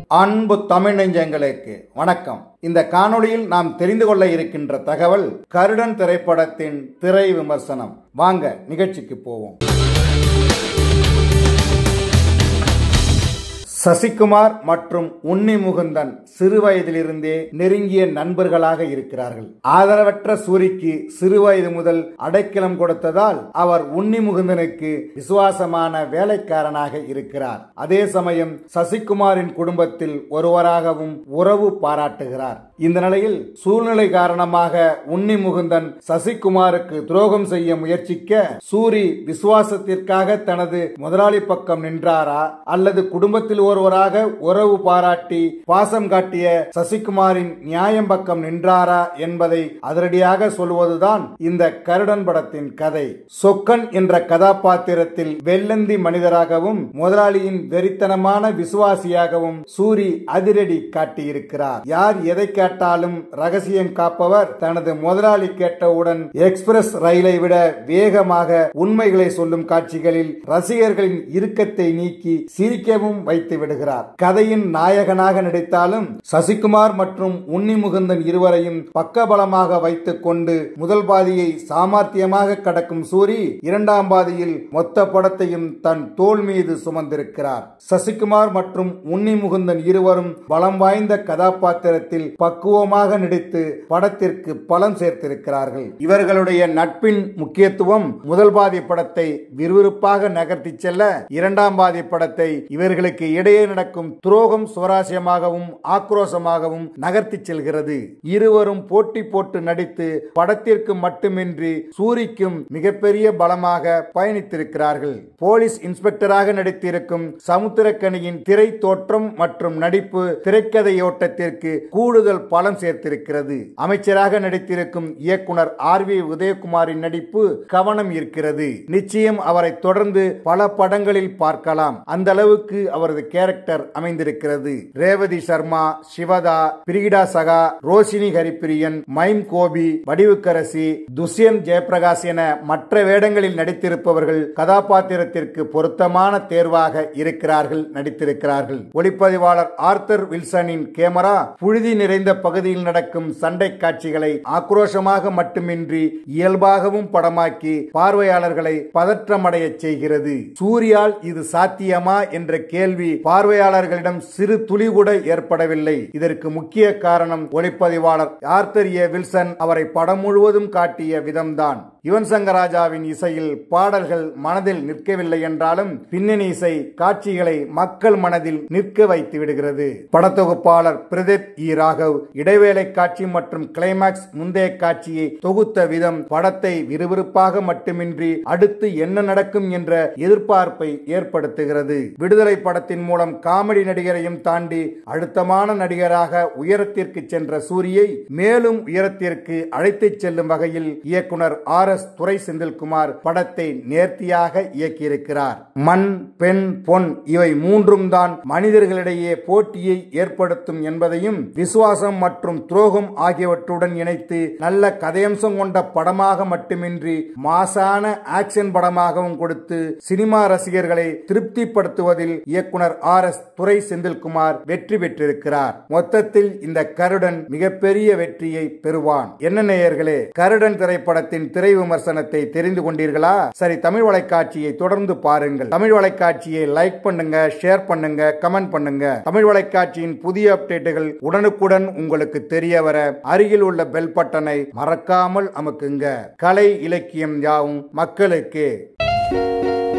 அன்பு தமிழ் நெஞ்சங்களுக்கு வணக்கம் இந்த காணொளியில் நாம் தெரிந்து கொள்ள இருக்கின்ற தகவல் கருடன் திரைப்படத்தின் திரை விமர்சனம் வாங்க நிகழ்ச்சிக்கு போவோம் சசிகுமார் மற்றும் உன்னி முகுந்தன் சிறு வயதிலிருந்தே நெருங்கிய நண்பர்களாக இருக்கிறார்கள் ஆதரவற்ற சூரிக்கு சிறு வயது முதல் அடைக்கலம் கொடுத்ததால் அவர் உன்னி முகுந்தனுக்கு விசுவாசமான வேலைக்காரனாக இருக்கிறார் அதே சமயம் சசிகுமாரின் குடும்பத்தில் ஒருவராகவும் உறவு பாராட்டுகிறார் இந்த நிலையில் சூழ்நிலை காரணமாக உன்னி முகுந்தன் சசிகுமாருக்கு துரோகம் செய்ய முயற்சிக்க சூரி விசுவாசத்திற்காக தனது முதலாளி பக்கம் நின்றாரா அல்லது குடும்பத்தில் ஒருவராக உறவு பாராட்டி பாசம் காட்டிய சசிகுமாரின் நியாயம் பக்கம் நின்றாரா என்பதை அதிரடியாக சொல்வதுதான் இந்த கருடன் படத்தின் கதை சொக்கன் என்ற கதாபாத்திரத்தில் வெள்ளந்தி மனிதராகவும் முதலாளியின் வெறித்தனமான விசுவாசியாகவும் சூரி அதிரடி காட்டியிருக்கிறார் யார் எதை கேட்டாலும் ரகசியம் காப்பவர் தனது முதலாளி கேட்டவுடன் எக்ஸ்பிரஸ் ரயிலை விட வேகமாக உண்மைகளை சொல்லும் காட்சிகளில் ரசிகர்களின் இறுக்கத்தை நீக்கி சிரிக்கவும் வைத்து விடுகிறார் கதையின் நாயகனாக நடித்தாலும் சசிகுமார் மற்றும் உன்னி முகுந்தன் இருவரையும் பக்கபலமாக வைத்துக் கொண்டு முதல் பாதியை சாமர்த்தியமாக கடக்கும் சூரி இரண்டாம் பாதியில் மொத்த படத்தையும் தன் தோல் மீது சுமந்திருக்கிறார் சசிகுமார் மற்றும் உன்னி முகுந்தன் இருவரும் பலம் வாய்ந்த கதாபாத்திரத்தில் பக்குவமாக நடித்து படத்திற்கு பலம் சேர்த்திருக்கிறார்கள் இவர்களுடைய நட்பின் முக்கியத்துவம் முதல் பாதி படத்தை விறுவிறுப்பாக நகர்த்தி செல்ல இரண்டாம் பாதி படத்தை இவர்களுக்கு இடையே நடக்கும் துரோகம் சுவராசியமாகவும் ஆக்ரோஷமாகவும் நகர்த்தி செல்கிறது இருவரும் போட்டி போட்டு நடித்து படத்திற்கு மட்டுமின்றி சூரிக்கும் மிகப்பெரிய பலமாக பயணித்திருக்கிறார்கள் போலீஸ் இன்ஸ்பெக்டராக நடித்திருக்கும் சமுத்திரக்கனியின் திரை தோற்றம் மற்றும் நடிப்பு திரைக்கதையோட்டத்திற்கு கூடுதல் பலம் சேர்த்திருக்கிறது அமைச்சராக நடித்திருக்கும் இயக்குனர் ஆர் வி உதயகுமாரின் நடிப்பு கவனம் ஈர்க்கிறது நிச்சயம் அவரை தொடர்ந்து பல படங்களில் பார்க்கலாம் அந்த அளவுக்கு அவரது கேரக்டர் அமைந்திருக்கிறது ரேவதி சர்மா சிவதா பிரிகிடா சகா ரோஷினி ஹரிப்பிரியன் மைம் கோபி வடிவுக்கரசி துஷ்யந்த் ஜெயபிரகாஷ் என மற்ற வேடங்களில் நடித்திருப்பவர்கள் கதாபாத்திரத்திற்கு பொருத்தமான தேர்வாக இருக்கிறார்கள் நடித்திருக்கிறார்கள் ஒளிப்பதிவாளர் ஆர்த்தர் வில்சனின் கேமரா புழுதி நிறைந்த பகுதியில் நடக்கும் சண்டை காட்சிகளை ஆக்ரோஷமாக மட்டுமின்றி இயல்பாகவும் படமாக்கி பார்வையாளர்களை பதற்றமடைய செய்கிறது சூர்யால் இது சாத்தியமா என்ற கேள்வி பார்வையாளர்களிடம் சிறு துளி கூட ஏற்படவில்லை இதற்கு முக்கிய காரணம் ஒளிப்பதிவாளர் ஆர்த்தர் ஏ வில்சன் அவரை படம் முழுவதும் காட்டிய விதம்தான் யுவன் சங்கர் ராஜாவின் இசையில் பாடல்கள் மனதில் நிற்கவில்லை என்றாலும் பின்னணி இசை காட்சிகளை மக்கள் மனதில் நிற்க வைத்து விடுகிறது படத்தொகுப்பாளர் பிரதீப் இ ராகவ் இடைவேளை காட்சி மற்றும் கிளைமாக்ஸ் முந்தைய காட்சியை தொகுத்த விதம் படத்தை விறுவிறுப்பாக மட்டுமின்றி அடுத்து என்ன நடக்கும் என்ற எதிர்பார்ப்பை ஏற்படுத்துகிறது விடுதலை படத்தின் மூலம் காமெடி நடிகரையும் தாண்டி அழுத்தமான நடிகராக உயரத்திற்கு சென்ற சூரியை மேலும் உயரத்திற்கு அழைத்துச் செல்லும் வகையில் இயக்குனர் ஆர் எஸ் துரை செந்தில்குமார் படத்தை நேர்த்தியாக இயக்கியிருக்கிறார் மண் பெண் பொன் இவை மூன்றும் தான் மனிதர்களிடையே போட்டியை ஏற்படுத்தும் என்பதையும் விசுவாசம் மற்றும் துரோகம் ஆகியவற்றுடன் இணைத்து நல்ல கதையம்சம் கொண்ட படமாக மட்டுமின்றி மாசான ஆக்ஷன் படமாகவும் கொடுத்து சினிமா ரசிகர்களை திருப்திப்படுத்துவதில் இயக்குனர் ஆர் எஸ் துரை செந்தில்குமார் வெற்றி பெற்றிருக்கிறார் மொத்தத்தில் இந்த கருடன் மிகப்பெரிய வெற்றியை பெறுவான் என்ன நேயர்களே கருடன் திரைப்படத்தின் திரை விமர்சனத்தை தெரிந்து கொண்டீர்களா சரி தமிழ் வலைக்காட்சியை தொடர்ந்து பாருங்கள் தமிழ் வலைக்காட்சியை லைக் பண்ணுங்க ஷேர் பண்ணுங்க கமெண்ட் பண்ணுங்க தமிழ் வலைக்காட்சியின் புதிய அப்டேட்டுகள் உடனுக்குடன் உங்களுக்கு தெரிய வர அருகில் உள்ள பெல் பட்டனை மறக்காமல் அமுக்குங்க கலை இலக்கியம் யாவும் மக்களுக்கு